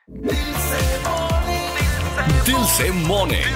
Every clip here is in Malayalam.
दिल Se morning.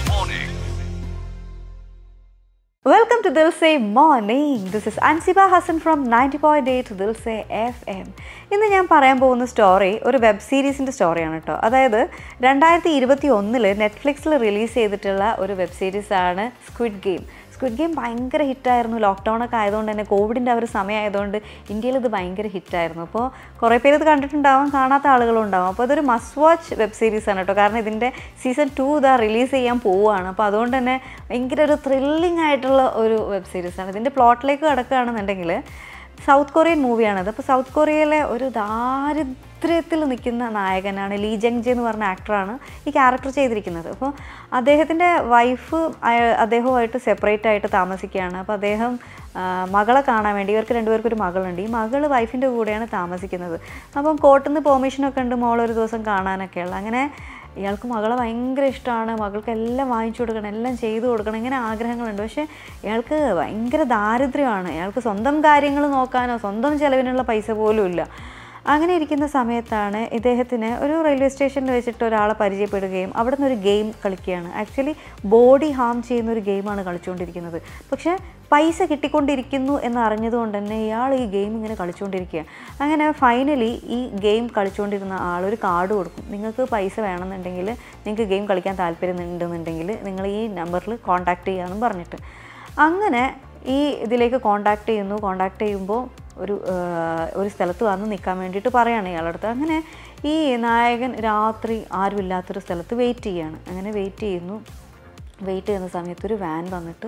Welcome to Dil Se morning this is Ansiba Hasan from ninety point eight Dil Se F M ഇന്ന് ഞാൻ പറയാൻ പോകുന്ന സ്റ്റോറി ഒരു വെബ് സീരീസിൻ്റെ സ്റ്റോറിയാണ് കേട്ടോ അതായത് രണ്ടായിരത്തി ഇരുപത്തി ഒന്നിൽ നെറ്റ്ഫ്ലിക്സിൽ റിലീസ് ചെയ്തിട്ടുള്ള ഒരു വെബ് സീരീസാണ് സ്ക്വിഡ് ഗെയിം സ്ക്വിഡ് ഗെയിം ഭയങ്കര ഹിറ്റായിരുന്നു ലോക്ക്ഡൗൺ ഒക്കെ ആയതുകൊണ്ട് തന്നെ കോവിഡിൻ്റെ ആ ഒരു സമയമായതുകൊണ്ട് ഇന്ത്യയിൽ ഇത് ഭയങ്കര ഹിറ്റായിരുന്നു അപ്പോൾ കുറേ പേര് ഇത് കണ്ടിട്ടുണ്ടാവും കാണാത്ത ആളുകളും ഉണ്ടാവും അപ്പോൾ അതൊരു മസ്റ്റ് വാച്ച് വെബ് സീരീസ് ആണ് കേട്ടോ കാരണം ഇതിൻ്റെ സീസൺ ടു ഇതാ റിലീസ് ചെയ്യാൻ പോവുകയാണ് അപ്പോൾ അതുകൊണ്ട് തന്നെ ഭയങ്കര ഒരു ത്രില്ലിംഗ് ആയിട്ടുള്ള ഒരു വെബ് സീരീസാണ് ഇതിൻ്റെ പ്ലോട്ടിലേക്ക് കിടക്കുകയാണെന്നുണ്ടെങ്കിൽ സൗത്ത് കൊറിയൻ മൂവിയാണത് അപ്പോൾ സൗത്ത് കൊറിയയിലെ ഒരു ദാരിദ്ര്യത്തിൽ നിൽക്കുന്ന നായകനാണ് ലീ ജങ് ജെ എന്ന് പറഞ്ഞ ആക്ടറാണ് ഈ ക്യാരക്ടർ ചെയ്തിരിക്കുന്നത് അപ്പോൾ അദ്ദേഹത്തിൻ്റെ വൈഫ് അദ്ദേഹവുമായിട്ട് സെപ്പറേറ്റ് ആയിട്ട് താമസിക്കുകയാണ് അപ്പോൾ അദ്ദേഹം ആ, മകളെ കാണാൻ വേണ്ടി ഇവർക്ക് രണ്ടുപേർക്കും ഒരു മകളുണ്ട് ഈ മകൾ വൈഫിൻ്റെ കൂടെയാണ് താമസിക്കുന്നത് അപ്പം കോർട്ടിൽ നിന്ന് പെർമിഷനൊക്കെ ഉണ്ട് മോൾ ഒരു ദിവസം കാണാനൊക്കെയുള്ള അങ്ങനെ ഇയാൾക്ക് മകളെ ഭയങ്കര ഇഷ്ടമാണ് മകൾക്ക് എല്ലാം വാങ്ങിച്ചു കൊടുക്കണം എല്ലാം ചെയ്തു കൊടുക്കണം ഇങ്ങനെ ആഗ്രഹങ്ങളുണ്ട് പക്ഷേ ഇയാൾക്ക് ഭയങ്കര ദാരിദ്ര്യമാണ് ഇയാൾക്ക് സ്വന്തം കാര്യങ്ങൾ നോക്കാനോ സ്വന്തം ചിലവിനുള്ള പൈസ പോലും ഇല്ല അങ്ങനെ ഇരിക്കുന്ന സമയത്താണ് ഇദ്ദേഹത്തിന് ഒരു റെയിൽവേ സ്റ്റേഷനിൽ വെച്ചിട്ട് ഒരാളെ പരിചയപ്പെടുകയും അവിടെ നിന്ന് ഒരു ഗെയിം കളിക്കുകയാണ് ആക്ച്വലി ബോഡി ഹാം ചെയ്യുന്ന ഒരു ഗെയിമാണ് കളിച്ചുകൊണ്ടിരിക്കുന്നത് പക്ഷേ പൈസ കിട്ടിക്കൊണ്ടിരിക്കുന്നു എന്ന് അറിഞ്ഞതുകൊണ്ട് തന്നെ ഇയാൾ ഈ ഗെയിം ഇങ്ങനെ കളിച്ചുകൊണ്ടിരിക്കുക അങ്ങനെ ഫൈനലി ഈ ഗെയിം കളിച്ചുകൊണ്ടിരുന്ന ആൾ ഒരു കാർഡ് കൊടുക്കും നിങ്ങൾക്ക് പൈസ വേണമെന്നുണ്ടെങ്കിൽ നിങ്ങൾക്ക് ഗെയിം കളിക്കാൻ താല്പര്യം ഉണ്ടെന്നുണ്ടെങ്കിൽ നിങ്ങൾ ഈ നമ്പറിൽ കോൺടാക്റ്റ് ചെയ്യാമെന്നും പറഞ്ഞിട്ട് അങ്ങനെ ഈ ഇതിലേക്ക് കോൺടാക്റ്റ് ചെയ്യുന്നു കോൺടാക്റ്റ് ചെയ്യുമ്പോൾ ഒരു ആ, ഒരു സ്ഥലത്ത് വന്ന് നിൽക്കാൻ വേണ്ടിയിട്ട് പറയാണ് ഇയാളുടെ അടുത്ത് അങ്ങനെ ഈ നായകൻ രാത്രി ആരുമില്ലാത്തൊരു സ്ഥലത്ത് വെയിറ്റ് ചെയ്യാണ് അങ്ങനെ വെയിറ്റ് ചെയ്യുന്നു വെയിറ്റ് ചെയ്യുന്ന സമയത്ത് ഒരു വാൻ വന്നിട്ട്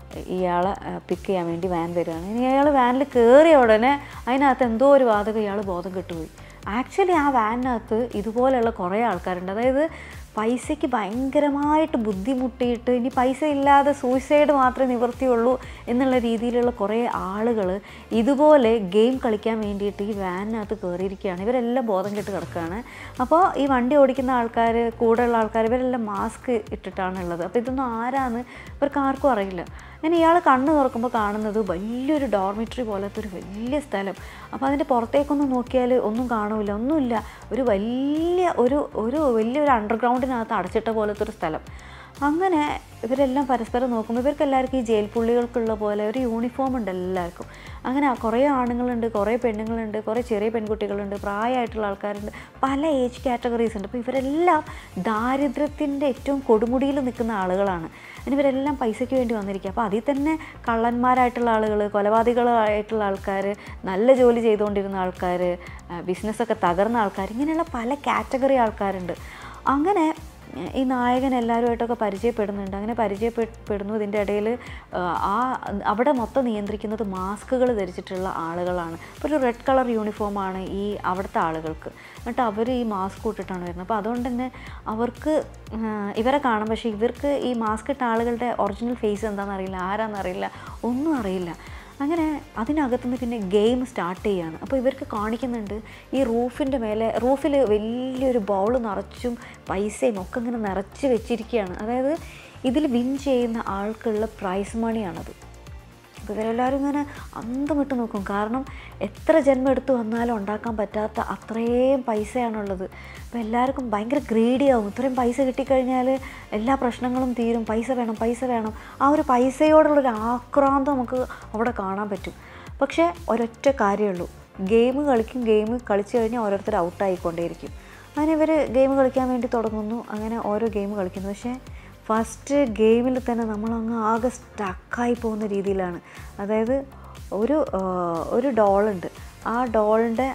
ഇയാളെ പിക്ക് ചെയ്യാൻ വേണ്ടി വാൻ വരികയാണ് ഇനി അയാൾ വാനിൽ കയറിയ ഉടനെ അതിനകത്ത് എന്തോ ഒരു വാതകം ഇയാൾ ബോധം കെട്ടുപോയി ആക്ച്വലി ആ വാനിനകത്ത് ഇതുപോലെയുള്ള കുറേ ആൾക്കാരുണ്ട് അതായത് പൈസയ്ക്ക് ഭയങ്കരമായിട്ട് ബുദ്ധിമുട്ടിയിട്ട് ഇനി പൈസ ഇല്ലാതെ സൂയിസൈഡ് മാത്രമേ നിവർത്തിയുള്ളൂ എന്നുള്ള രീതിയിലുള്ള കുറേ ആളുകൾ ഇതുപോലെ ഗെയിം കളിക്കാൻ വേണ്ടിയിട്ട് ഈ വാനിനകത്ത് കയറിയിരിക്കുകയാണ് ഇവരെല്ലാം ബോധം കെട്ട് കിടക്കുകയാണ് അപ്പോൾ ഈ വണ്ടി ഓടിക്കുന്ന ആൾക്കാർ കൂടെയുള്ള ആൾക്കാർ ഇവരെല്ലാം മാസ്ക് ഇട്ടിട്ടാണ് ഉള്ളത് അപ്പോൾ ഇതൊന്നും ആരാന്ന് ഇവർക്ക് ആർക്കും അറിയില്ല അങ്ങനെ ഇയാൾ കണ്ണ് തുറക്കുമ്പോൾ കാണുന്നത് വലിയൊരു ഡോർമിറ്ററി പോലത്തെ ഒരു വലിയ സ്ഥലം അപ്പോൾ അതിൻ്റെ പുറത്തേക്കൊന്നും നോക്കിയാൽ ഒന്നും കാണൂല ഒന്നുമില്ല ഒരു വലിയ ഒരു ഒരു വലിയൊരു അണ്ടർഗ്രൗണ്ടിനകത്ത് അടച്ചിട്ട പോലത്തെ ഒരു സ്ഥലം അങ്ങനെ ഇവരെല്ലാം പരസ്പരം നോക്കുമ്പോൾ ഇവർക്ക് എല്ലാവർക്കും ഈ ജയിൽ പുള്ളികൾക്കുള്ള പോലെ ഒരു യൂണിഫോം ഉണ്ട് എല്ലാവർക്കും അങ്ങനെ കുറേ ആണുങ്ങളുണ്ട് കുറേ പെണ്ണുങ്ങളുണ്ട് കുറേ ചെറിയ പെൺകുട്ടികളുണ്ട് പ്രായമായിട്ടുള്ള ആൾക്കാരുണ്ട് പല ഏജ് കാറ്റഗറീസ് ഉണ്ട് അപ്പോൾ ഇവരെല്ലാം ദാരിദ്ര്യത്തിൻ്റെ ഏറ്റവും കൊടുമുടിയിൽ നിൽക്കുന്ന ആളുകളാണ് അങ്ങനെ ഇവരെല്ലാം പൈസയ്ക്ക് വേണ്ടി വന്നിരിക്കുക അപ്പോൾ അതിൽ തന്നെ കള്ളന്മാരായിട്ടുള്ള ആളുകൾ കൊലപാതകളായിട്ടുള്ള ആൾക്കാർ നല്ല ജോലി ചെയ്തുകൊണ്ടിരുന്ന ആൾക്കാർ ബിസിനസ്സൊക്കെ തകർന്ന ആൾക്കാർ ഇങ്ങനെയുള്ള പല കാറ്റഗറി ആൾക്കാരുണ്ട് അങ്ങനെ ഈ നായകൻ എല്ലാവരുമായിട്ടൊക്കെ പരിചയപ്പെടുന്നുണ്ട് അങ്ങനെ പരിചയപ്പെടുന്നു ഇതിൻ്റെ ഇടയിൽ ആ അവിടെ മൊത്തം നിയന്ത്രിക്കുന്നത് മാസ്കുകൾ ധരിച്ചിട്ടുള്ള ആളുകളാണ് അപ്പോൾ ഒരു റെഡ് കളർ യൂണിഫോമാണ് ഈ അവിടുത്തെ ആളുകൾക്ക് എന്നിട്ട് അവർ ഈ മാസ്ക് ഇട്ടിട്ടാണ് വരുന്നത് അപ്പോൾ അതുകൊണ്ട് തന്നെ അവർക്ക് ആ, ഇവരെ കാണും പക്ഷേ ഇവർക്ക് ഈ മാസ്ക് ഇട്ട ആളുകളുടെ ഒറിജിനൽ ഫേസ് എന്താണെന്ന് അറിയില്ല ആരാന്നറിയില്ല ഒന്നും അറിയില്ല അങ്ങനെ അതിനകത്തുനിന്ന് പിന്നെ ഗെയിം സ്റ്റാർട്ട് ചെയ്യാണ് അപ്പോൾ ഇവർക്ക് കാണിക്കുന്നുണ്ട് ഈ റൂഫിൻ്റെ മേലെ റൂഫിൽ വലിയൊരു ബൗൾ നിറച്ചും പൈസയും ഒക്കെ ഇങ്ങനെ നിറച്ച് വെച്ചിരിക്കുകയാണ് അതായത് ഇതിൽ വിൻ ചെയ്യുന്ന ആൾക്കുള്ള പ്രൈസ് മണിയാണത് അപ്പോൾ ഇവരെല്ലാവരും ഇങ്ങനെ അന്തം വിട്ട് നോക്കും കാരണം എത്ര ജന്മം എടുത്തു വന്നാലും ഉണ്ടാക്കാൻ പറ്റാത്ത അത്രയും പൈസയാണുള്ളത് അപ്പോൾ എല്ലാവർക്കും ഭയങ്കര ഗ്രീഡി ആവും ഇത്രയും പൈസ കിട്ടിക്കഴിഞ്ഞാൽ എല്ലാ പ്രശ്നങ്ങളും തീരും പൈസ വേണം പൈസ വേണം ആ ഒരു പൈസയോടുള്ളൊരു ആക്രാന്തം നമുക്ക് അവിടെ കാണാൻ പറ്റും പക്ഷേ ഒരൊറ്റ കാര്യമുള്ളൂ ഗെയിം കളിക്കും ഗെയിം കളിച്ചു കഴിഞ്ഞാൽ ഓരോരുത്തർ ഔട്ടായിക്കൊണ്ടേയിരിക്കും അങ്ങനെ ഇവർ ഗെയിം കളിക്കാൻ വേണ്ടി തുടങ്ങുന്നു അങ്ങനെ ഓരോ ഗെയിം കളിക്കുന്നു പക്ഷേ ഫസ്റ്റ് ഗെയിമിൽ തന്നെ നമ്മളങ്ങ് ആകെ സ്റ്റക്കായി പോകുന്ന രീതിയിലാണ് അതായത് ഒരു ആ, ഒരു ഡോളുണ്ട് ആ ഡോളിൻ്റെ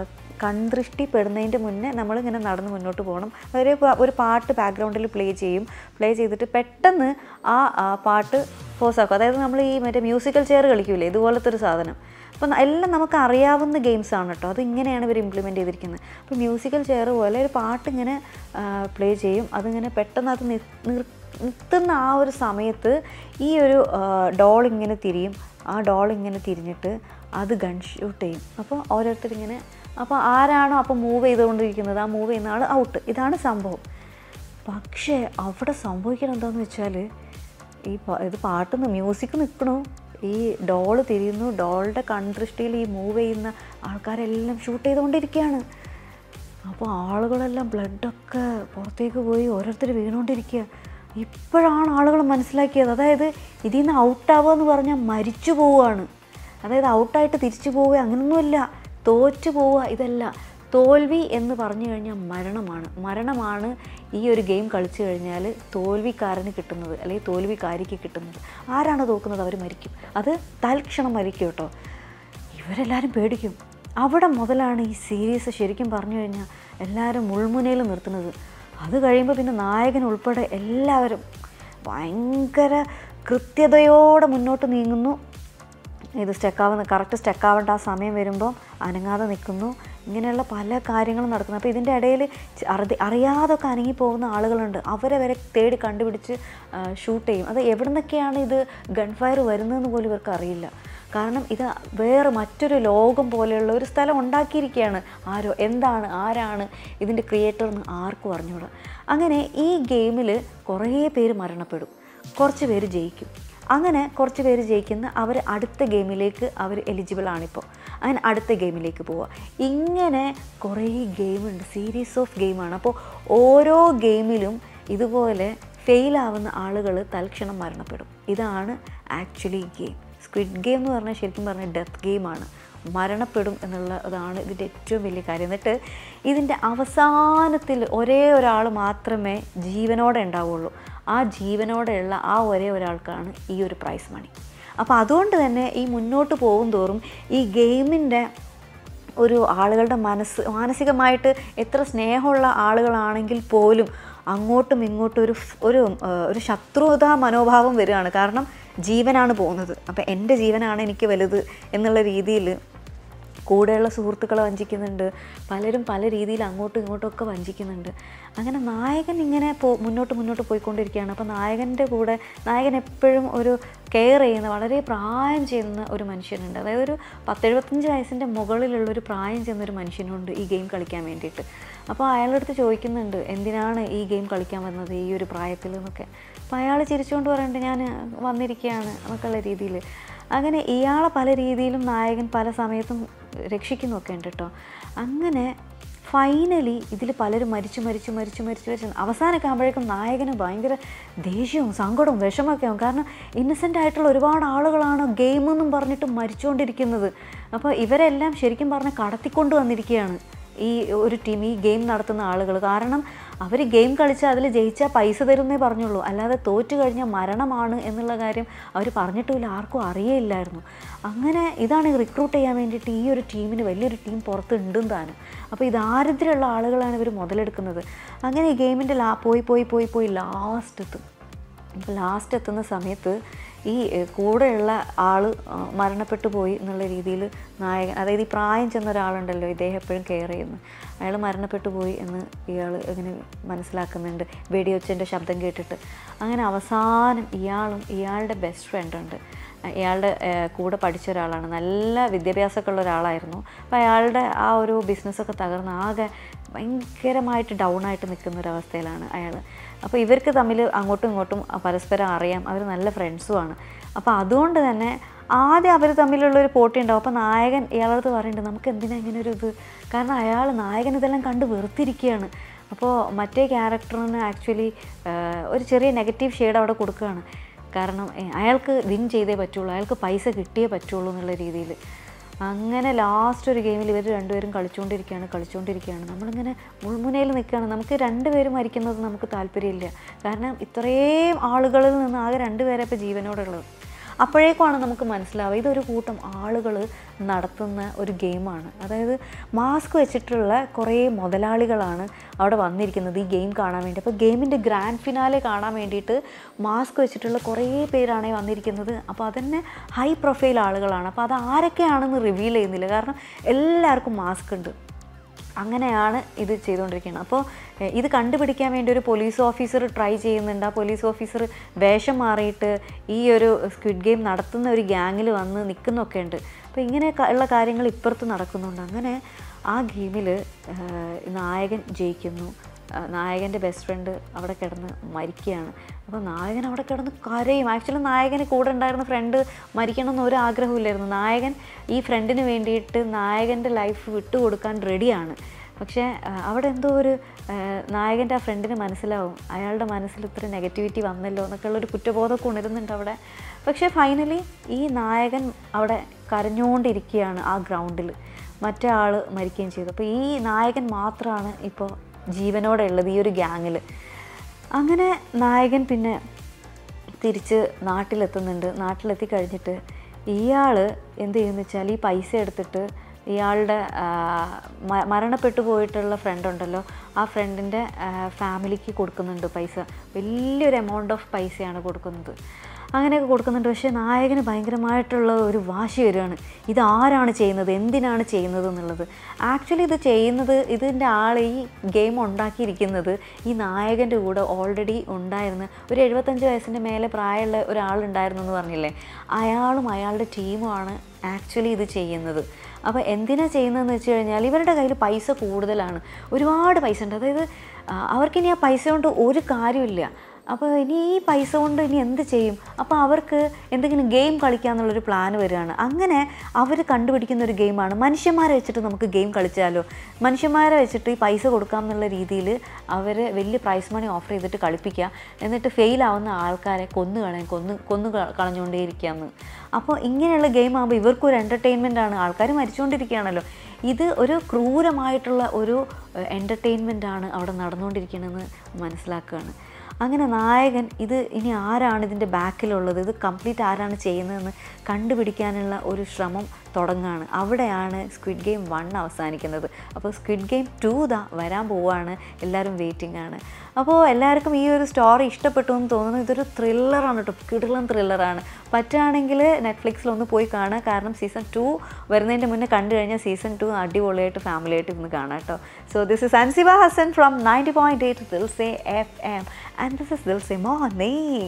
കൺദൃഷ്ടി പെടുന്നതിൻ്റെ മുന്നേ നമ്മളിങ്ങനെ നടന്ന് മുന്നോട്ട് പോകണം ഒരു പ- ഒരു പാട്ട് ബാക്ക്ഗ്രൗണ്ടിൽ പ്ലേ ചെയ്യും പ്ലേ ചെയ്തിട്ട് പെട്ടെന്ന് ആ ആ പാട്ട് പോസ് ആക്കും അതായത് നമ്മൾ ഈ മറ്റേ മ്യൂസിക്കൽ ചെയർ കളിക്കൂലേ ഇതുപോലത്തെ ഒരു സാധനം അപ്പം എല്ലാം നമുക്ക് അറിയാവുന്ന ഗെയിംസ് ആണ് കേട്ടോ അത് ഇങ്ങനെയാണ് ഇവർ ഇംപ്ലിമെൻറ്റ് ചെയ്തിരിക്കുന്നത് അപ്പോൾ മ്യൂസിക്കൽ ചെയർ പോലെ ഒരു പാട്ട് ഇങ്ങനെ പ്ലേ ചെയ്യും അതിങ്ങനെ പെട്ടെന്ന് അത് നിർ നിർ- നിർത്തുന്ന ആ ഒരു സമയത്ത് ഈ ഒരു ഡോൾ ഇങ്ങനെ തിരിയും ആ ഡോൾ ഇങ്ങനെ തിരിഞ്ഞിട്ട് അത് ഗൺ ഷൂട്ട് ചെയ്യും അപ്പോൾ ഓരോരുത്തരിങ്ങനെ അപ്പോൾ ആരാണോ അപ്പോൾ മൂവ് ചെയ്തുകൊണ്ടിരിക്കുന്നത് ആ മൂവ് ചെയ്യുന്ന ആൾ ഔട്ട് ഇതാണ് സംഭവം പക്ഷേ അവിടെ സംഭവിക്കണം എന്താണെന്ന് വെച്ചാൽ ഈ പ- ഇത് പാട്ടുന്ന മ്യൂസിക് നിൽക്കണു ഈ ഡോള് തിരിയുന്നു ഡോളുടെ കൺദൃഷ്ടിയിൽ ഈ മൂവ് ചെയ്യുന്ന ആൾക്കാരെല്ലാം ഷൂട്ട് ചെയ്തുകൊണ്ടിരിക്കുകയാണ് അപ്പോൾ ആളുകളെല്ലാം ബ്ലഡൊക്കെ പുറത്തേക്ക് പോയി ഓരോരുത്തർ വീണുകൊണ്ടിരിക്കുക ഇപ്പോഴാണ് ആളുകൾ മനസ്സിലാക്കിയത് അതായത് ഇതിൽ നിന്ന് ഔട്ടാവുക എന്ന് പറഞ്ഞാൽ മരിച്ചു പോവുകയാണ് അതായത് ഔട്ടായിട്ട് തിരിച്ചു പോവുക അങ്ങനൊന്നുമില്ല തോറ്റു പോവുക ഇതല്ല തോൽവി എന്ന് പറഞ്ഞു കഴിഞ്ഞാൽ മരണമാണ് മരണമാണ് ഈ ഒരു ഗെയിം കളിച്ചു കഴിഞ്ഞാൽ തോൽവിക്കാരന് കിട്ടുന്നത് അല്ലെങ്കിൽ തോൽവിക്കാരിക്ക് കിട്ടുന്നത് ആരാണ് തോക്കുന്നത് അവർ മരിക്കും അത് തൽക്ഷണം മരിക്കും കേട്ടോ ഇവരെല്ലാവരും പേടിക്കും അവിടെ മുതലാണ് ഈ സീരീസ് ശരിക്കും പറഞ്ഞു കഴിഞ്ഞാൽ എല്ലാവരും മുൾമുനയിൽ നിർത്തുന്നത് അത് കഴിയുമ്പോൾ പിന്നെ നായകൻ ഉൾപ്പെടെ എല്ലാവരും ഭയങ്കര കൃത്യതയോടെ മുന്നോട്ട് നീങ്ങുന്നു ഇത് സ്റ്റക്കാവുന്ന കറക്റ്റ് സ്റ്റക്കാവേണ്ട ആ സമയം വരുമ്പോൾ അനങ്ങാതെ നിൽക്കുന്നു ഇങ്ങനെയുള്ള പല കാര്യങ്ങളും നടക്കുന്നു അപ്പോൾ ഇതിൻ്റെ ഇടയിൽ ച- അറുതി അറിയാതൊക്കെ അനങ്ങി പോകുന്ന ആളുകളുണ്ട് അവരെ വരെ തേടി കണ്ടുപിടിച്ച് ഷൂട്ട് ചെയ്യും അത് എവിടെ നിന്നൊക്കെയാണ് ഇത് ഗൺഫയർ വരുന്നതെന്ന് പോലും ഇവർക്ക് അറിയില്ല കാരണം ഇത് വേറെ മറ്റൊരു ലോകം പോലെയുള്ള ഒരു സ്ഥലം ഉണ്ടാക്കിയിരിക്കുകയാണ് ആരോ എന്താണ് ആരാണ് ഇതിൻ്റെ ക്രിയേറ്റർ എന്ന് ആർക്കും അറിഞ്ഞൂടാ അങ്ങനെ ഈ ഗെയിമിൽ കുറേ പേര് മരണപ്പെടും കുറച്ച് പേര് ജയിക്കും അങ്ങനെ കുറച്ച് പേര് ജയിക്കുന്ന അവർ അടുത്ത ഗെയിമിലേക്ക് അവർ എലിജിബിൾ ആണിപ്പോൾ അങ്ങനെ അടുത്ത ഗെയിമിലേക്ക് പോവുക ഇങ്ങനെ കുറേ ഗെയിമുണ്ട് സീരീസ് ഓഫ് ഗെയിമാണ് അപ്പോൾ ഓരോ ഗെയിമിലും ഇതുപോലെ ഫെയിലാവുന്ന ആളുകൾ തൽക്ഷണം മരണപ്പെടും ഇതാണ് ആക്ച്വലി ഗെയിം സ്ക്വിഡ് ഗെയിം എന്ന് പറഞ്ഞാൽ ശരിക്കും പറഞ്ഞാൽ ഡെത്ത് ഗെയിമാണ് മരണപ്പെടും എന്നുള്ളതാണ് ഇതിൻ്റെ ഏറ്റവും വലിയ കാര്യം എന്നിട്ട് ഇതിൻ്റെ അവസാനത്തിൽ ഒരേ ഒരാൾ മാത്രമേ ജീവനോടെ ഉണ്ടാവുള്ളൂ ആ ജീവനോടെയുള്ള ആ ഒരേ ഒരാൾക്കാണ് ഈ ഒരു പ്രൈസ് മണി അപ്പോൾ അതുകൊണ്ട് തന്നെ ഈ മുന്നോട്ട് പോകും തോറും ഈ ഗെയിമിൻ്റെ ഒരു ആളുകളുടെ മനസ്സ് മാനസികമായിട്ട് എത്ര സ്നേഹമുള്ള ആളുകളാണെങ്കിൽ പോലും അങ്ങോട്ടും ഇങ്ങോട്ടും ഒരു ഫ്- ഒരു ആ, ഒരു ശത്രുതാ മനോഭാവം വരികയാണ് കാരണം ജീവനാണ് പോകുന്നത് അപ്പോൾ എൻ്റെ ജീവനാണ് എനിക്ക് വലുത് എന്നുള്ള രീതിയിൽ കൂടെയുള്ള സുഹൃത്തുക്കളെ വഞ്ചിക്കുന്നുണ്ട് പലരും പല രീതിയിൽ അങ്ങോട്ടും ഇങ്ങോട്ടും ഒക്കെ വഞ്ചിക്കുന്നുണ്ട് അങ്ങനെ നായകൻ ഇങ്ങനെ പോ മുന്നോട്ട് മുന്നോട്ട് പോയിക്കൊണ്ടിരിക്കുകയാണ് അപ്പോൾ നായകൻ്റെ കൂടെ നായകൻ എപ്പോഴും ഒരു കെയർ ചെയ്യുന്ന വളരെ പ്രായം ചെയ്യുന്ന ഒരു മനുഷ്യനുണ്ട് അതായത് ഒരു പത്തെഴുപത്തഞ്ച് വയസ്സിൻ്റെ മുകളിലുള്ള ഒരു പ്രായം ചെയ്യുന്ന ഒരു മനുഷ്യനുണ്ട് ഈ ഗെയിം കളിക്കാൻ വേണ്ടിയിട്ട് അപ്പോൾ അയാളുടെ അടുത്ത് ചോദിക്കുന്നുണ്ട് എന്തിനാണ് ഈ ഗെയിം കളിക്കാൻ വന്നത് ഈ ഒരു പ്രായത്തിൽ എന്നൊക്കെ അപ്പോൾ അയാൾ ചിരിച്ചുകൊണ്ട് പറയുന്നുണ്ട് ഞാൻ വന്നിരിക്കുകയാണ് എന്നൊക്കെയുള്ള രീതിയിൽ അങ്ങനെ ഇയാളെ പല രീതിയിലും നായകൻ പല സമയത്തും രക്ഷിക്കുന്നൊക്കെ ഉണ്ട് കേട്ടോ അങ്ങനെ ഫൈനലി ഇതിൽ പലരും മരിച്ചു മരിച്ചു മരിച്ചു മരിച്ചു മരിച്ചു അവസാനമൊക്കെ ആകുമ്പോഴേക്കും നായകന് ഭയങ്കര ദേഷ്യവും സങ്കടവും വിഷമൊക്കെ ആവും കാരണം ഇന്നസെൻ്റ് ആയിട്ടുള്ള ഒരുപാട് ആളുകളാണ് ഗെയിം എന്നും പറഞ്ഞിട്ട് മരിച്ചുകൊണ്ടിരിക്കുന്നത് അപ്പോൾ ഇവരെല്ലാം ശരിക്കും പറഞ്ഞാൽ കടത്തിക്കൊണ്ട് വന്നിരിക്കുകയാണ് ഈ ഒരു ടീം ഈ ഗെയിം നടത്തുന്ന ആളുകൾ കാരണം അവർ ഗെയിം കളിച്ചാൽ അതിൽ ജയിച്ചാൽ പൈസ തരുന്നേ പറഞ്ഞുള്ളൂ അല്ലാതെ തോറ്റു കഴിഞ്ഞാൽ മരണമാണ് എന്നുള്ള കാര്യം അവർ പറഞ്ഞിട്ടുമില്ല ആർക്കും അറിയില്ലായിരുന്നു അങ്ങനെ ഇതാണ് റിക്രൂട്ട് ചെയ്യാൻ വേണ്ടിയിട്ട് ഈ ഒരു ടീമിന് വലിയൊരു ടീം പുറത്ത് ഉണ്ടും താനും അപ്പോൾ ഇത് ദാരിദ്ര്യമുള്ള ആളുകളാണ് ഇവർ മുതലെടുക്കുന്നത് അങ്ങനെ ഈ ഗെയിമിൻ്റെ ലാ പോയി പോയി പോയി പോയി ലാസ്റ്റ് എത്തും ഇപ്പോൾ ലാസ്റ്റ് എത്തുന്ന സമയത്ത് ഈ എഹ്, കൂടെയുള്ള ആൾ മരണപ്പെട്ടു പോയി എന്നുള്ള രീതിയിൽ നായകൻ അതായത് ഈ പ്രായം ചെന്ന ഒരാളുണ്ടല്ലോ ഇദ്ദേഹം എപ്പോഴും കെയർ ചെയ്യുന്നു അയാൾ മരണപ്പെട്ടു പോയി എന്ന് ഇയാൾ ഇങ്ങനെ മനസ്സിലാക്കുന്നുണ്ട് വെടിയൊച്ചൻ്റെ ശബ്ദം കേട്ടിട്ട് അങ്ങനെ അവസാനം ഇയാളും ഇയാളുടെ ബെസ്റ്റ് ഫ്രണ്ട് ഉണ്ട് ഇയാളുടെ ഏഹ്, കൂടെ പഠിച്ച ഒരാളാണ് നല്ല വിദ്യാഭ്യാസമൊക്കെ ഉള്ള ഒരാളായിരുന്നു അപ്പോൾ അയാളുടെ ആ ഒരു ബിസിനസ്സൊക്കെ തകർന്ന് ആകെ ഭയങ്കരമായിട്ട് ഡൗൺ ആയിട്ട് നിൽക്കുന്ന ഒരു അവസ്ഥയിലാണ് അയാൾ അപ്പോൾ ഇവർക്ക് തമ്മിൽ അങ്ങോട്ടും ഇങ്ങോട്ടും പരസ്പരം അറിയാം അവർ നല്ല ഫ്രണ്ട്സുമാണ് അപ്പോൾ അതുകൊണ്ട് തന്നെ ആദ്യം അവർ തമ്മിലുള്ളൊരു പോട്ടി ഉണ്ടാവും അപ്പോൾ നായകൻ ഇയാളടുത്ത് പറയുന്നുണ്ട് നമുക്ക് എന്തിനാ ഇങ്ങനെ ഒരു ഇത് കാരണം അയാൾ നായകൻ ഇതെല്ലാം കണ്ട് വെറുത്തിരിക്കുകയാണ് അപ്പോൾ മറ്റേ ക്യാരക്ടറിന് ആക്ച്വലി ഒരു ചെറിയ നെഗറ്റീവ് ഷെയ്ഡ് അവിടെ കൊടുക്കുകയാണ് കാരണം ഏ, അയാൾക്ക് വിൻ ചെയ്തേ പറ്റുള്ളൂ അയാൾക്ക് പൈസ കിട്ടിയേ പറ്റുള്ളൂ എന്നുള്ള രീതിയിൽ അങ്ങനെ ലാസ്റ്റ് ഒരു ഗെയിമിൽ ഇവർ രണ്ടുപേരും കളിച്ചുകൊണ്ടിരിക്കുകയാണ് കളിച്ചുകൊണ്ടിരിക്കുകയാണ് നമ്മളിങ്ങനെ മുൾമുനയിൽ നിൽക്കുകയാണ് നമുക്ക് രണ്ടുപേരും മരിക്കുന്നത് നമുക്ക് താല്പര്യമില്ല കാരണം ഇത്രയും ആളുകളിൽ നിന്ന് ആകെ രണ്ടുപേരെ ഇപ്പോൾ ജീവനോടുള്ളത് അപ്പോഴേക്കുമാണ് നമുക്ക് മനസ്സിലാവുക ഇതൊരു കൂട്ടം ആളുകൾ നടത്തുന്ന ഒരു ഗെയിമാണ് അതായത് മാസ്ക് വെച്ചിട്ടുള്ള കുറേ മുതലാളികളാണ് അവിടെ വന്നിരിക്കുന്നത് ഈ ഗെയിം കാണാൻ വേണ്ടി അപ്പോൾ ഗെയിമിൻ്റെ ഗ്രാൻഡ് ഫിനാലെ കാണാൻ വേണ്ടിയിട്ട് മാസ്ക് വെച്ചിട്ടുള്ള കുറേ പേരാണ് ഈ വന്നിരിക്കുന്നത് അപ്പോൾ അതന്നെ ഹൈ പ്രൊഫൈൽ ആളുകളാണ് അപ്പോൾ അത് ആരൊക്കെയാണെന്ന് റിവീൽ ചെയ്യുന്നില്ല കാരണം എല്ലാവർക്കും മാസ്ക് ഉണ്ട് അങ്ങനെയാണ് ഇത് ചെയ്തുകൊണ്ടിരിക്കുന്നത് അപ്പോൾ എഹ്, ഇത് കണ്ടുപിടിക്കാൻ വേണ്ടി ഒരു പോലീസ് ഓഫീസർ ട്രൈ ചെയ്യുന്നുണ്ട് ആ പോലീസ് ഓഫീസർ വേഷം മാറിയിട്ട് ഈ ഒരു സ്ക്വിഡ് ഗെയിം നടത്തുന്ന ഒരു ഗ്യാങ്ങിൽ വന്ന് നിൽക്കുന്നൊക്കെ ഉണ്ട് അപ്പോൾ ഇങ്ങനെ ക- ഉള്ള കാര്യങ്ങൾ ഇപ്പുറത്ത് നടക്കുന്നുണ്ട് അങ്ങനെ ആ ഗെയിമിൽ നായകൻ ജയിക്കുന്നു ആ, നായകൻ്റെ ബെസ്റ്റ് ഫ്രണ്ട് അവിടെ കിടന്ന് മരിക്കുകയാണ് അപ്പോൾ നായകൻ അവിടെ കിടന്ന് കരയും ആക്ച്വലി നായകന് കൂടെ ഉണ്ടായിരുന്ന ഫ്രണ്ട് മരിക്കണമെന്ന് ഒരു ആഗ്രഹമില്ലായിരുന്നു നായകൻ ഈ ഫ്രണ്ടിന് വേണ്ടിയിട്ട് നായകൻ്റെ ലൈഫ് വിട്ടുകൊടുക്കാൻ റെഡിയാണ് പക്ഷേ ആ, അവിടെ എന്തോ ഒരു നായകൻ്റെ ആ ഫ്രണ്ടിന് മനസ്സിലാവും അയാളുടെ മനസ്സിൽ ഇത്ര നെഗറ്റിവിറ്റി വന്നല്ലോ എന്നൊക്കെ ഉള്ളൊരു കുറ്റബോധമൊക്കെ ഉണരുന്നുണ്ട് അവിടെ പക്ഷേ ഫൈനലി ഈ നായകൻ അവിടെ കരഞ്ഞുകൊണ്ടിരിക്കുകയാണ് ആ ഗ്രൗണ്ടിൽ മറ്റേ ആൾ മരിക്കുകയും ചെയ്തു അപ്പോൾ ഈ നായകൻ മാത്രമാണ് ഇപ്പോൾ ജീവനോടെ ഉള്ളത് ഈ ഒരു ഗ്യാങ്ങിൽ അങ്ങനെ നായകൻ പിന്നെ തിരിച്ച് നാട്ടിലെത്തുന്നുണ്ട് നാട്ടിലെത്തി കഴിഞ്ഞിട്ട് ഇയാൾ എന്ത് ചെയ്യുമെന്ന് വെച്ചാൽ ഈ പൈസ എടുത്തിട്ട് ഇയാളുടെ ആ, മ- മരണപ്പെട്ടു പോയിട്ടുള്ള ഫ്രണ്ട് ഉണ്ടല്ലോ ആ ഫ്രണ്ടിൻ്റെ ഫാമിലിക്ക് കൊടുക്കുന്നുണ്ട് പൈസ വലിയൊരു എമൗണ്ട് ഓഫ് പൈസയാണ് കൊടുക്കുന്നത് അങ്ങനെയൊക്കെ കൊടുക്കുന്നുണ്ട് പക്ഷേ നായകന് ഭയങ്കരമായിട്ടുള്ള ഒരു വാശി വരികയാണ് ഇത് ആരാണ് ചെയ്യുന്നത് എന്തിനാണ് ചെയ്യുന്നത് എന്നുള്ളത് ആക്ച്വലി ഇത് ചെയ്യുന്നത് ഇതിൻ്റെ ആൾ ഈ ഗെയിം ഉണ്ടാക്കിയിരിക്കുന്നത് ഈ നായകൻ്റെ കൂടെ ഓൾറെഡി ഉണ്ടായിരുന്ന ഒരു എഴുപത്തഞ്ച് വയസ്സിൻ്റെ മേലെ പ്രായമുള്ള ഒരാളുണ്ടായിരുന്നു എന്ന് പറഞ്ഞില്ലേ അയാളും അയാളുടെ ടീമുമാണ് ആക്ച്വലി ഇത് ചെയ്യുന്നത് അപ്പോൾ എന്തിനാ ചെയ്യുന്നതെന്ന് വെച്ച് കഴിഞ്ഞാൽ ഇവരുടെ കയ്യിൽ പൈസ കൂടുതലാണ് ഒരുപാട് പൈസ ഉണ്ട് അതായത് ആ, അവർക്കിനി ആ പൈസ കൊണ്ട് ഒരു കാര്യമില്ല അപ്പോൾ ഇനി ഈ പൈസ കൊണ്ട് ഇനി എന്ത് ചെയ്യും അപ്പോൾ അവർക്ക് എന്തെങ്കിലും ഗെയിം കളിക്കാന്നുള്ളൊരു പ്ലാൻ വരികയാണ് അങ്ങനെ അവർ കണ്ടുപിടിക്കുന്ന ഒരു ഗെയിമാണ് മനുഷ്യന്മാരെ വെച്ചിട്ട് നമുക്ക് ഗെയിം കളിച്ചാലോ മനുഷ്യന്മാരെ വെച്ചിട്ട് ഈ പൈസ കൊടുക്കാം എന്നുള്ള രീതിയിൽ അവർ വലിയ പ്രൈസ് മണി ഓഫർ ചെയ്തിട്ട് കളിപ്പിക്കുക എന്നിട്ട് ഫെയിൽ ആവുന്ന ആൾക്കാരെ കൊന്നു കളയാൻ കൊന്ന് കൊന്നു ക- കളഞ്ഞുകൊണ്ടേയിരിക്കാമെന്ന് അപ്പോൾ ഇങ്ങനെയുള്ള ഗെയിം ആകുമ്പോൾ ഇവർക്കും ഒരു എൻ്റർടൈൻമെൻ്റ് ആണ് ആൾക്കാർ മരിച്ചുകൊണ്ടിരിക്കുകയാണല്ലോ ഇത് ഒരു ക്രൂരമായിട്ടുള്ള ഒരു എൻ്റർടൈൻമെൻ്റ് ആണ് അവിടെ നടന്നുകൊണ്ടിരിക്കണമെന്ന് മനസ്സിലാക്കുകയാണ് അങ്ങനെ നായകൻ ഇത് ഇനി ആരാണ് ഇതിൻ്റെ ബാക്കിലുള്ളത് ഇത് കംപ്ലീറ്റ് ആരാണ് ചെയ്യുന്നതെന്ന് കണ്ടുപിടിക്കാനുള്ള ഒരു ശ്രമം തുടങ്ങുകയാണ് അവിടെയാണ് സ്ക്വിഡ് ഗെയിം വൺ അവസാനിക്കുന്നത് അപ്പോൾ സ്ക്വിഡ് ഗെയിം ടു ദാ വരാൻ പോവുകയാണ് എല്ലാവരും വെയിറ്റിംഗ് ആണ് അപ്പോൾ എല്ലാവർക്കും ഈ ഒരു സ്റ്റോറി ഇഷ്ടപ്പെട്ടു എന്ന് തോന്നുന്നു ഇതൊരു ത്രില്ലറാണ് കേട്ടോ കിടിലൻ ത്രില്ലറാണ് പറ്റുകയാണെങ്കിൽ നെറ്റ്ഫ്ലിക്സിൽ ഒന്ന് പോയി കാണുക കാരണം സീസൺ ടു വരുന്നതിൻ്റെ മുന്നേ കണ്ടു കഴിഞ്ഞാൽ സീസൺ ടു അടിപൊളിയായിട്ട് ഫാമിലിയായിട്ട് ഇരുന്ന് കാണാം കേട്ടോ so this is Ansiba Hasan from ninety point eight Dil Se F M and this is Dil Se morning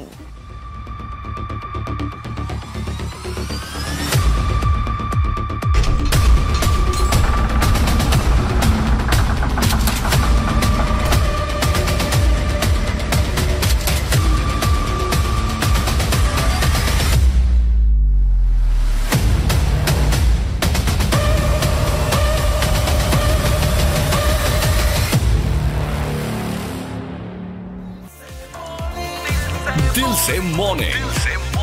Dil Se morning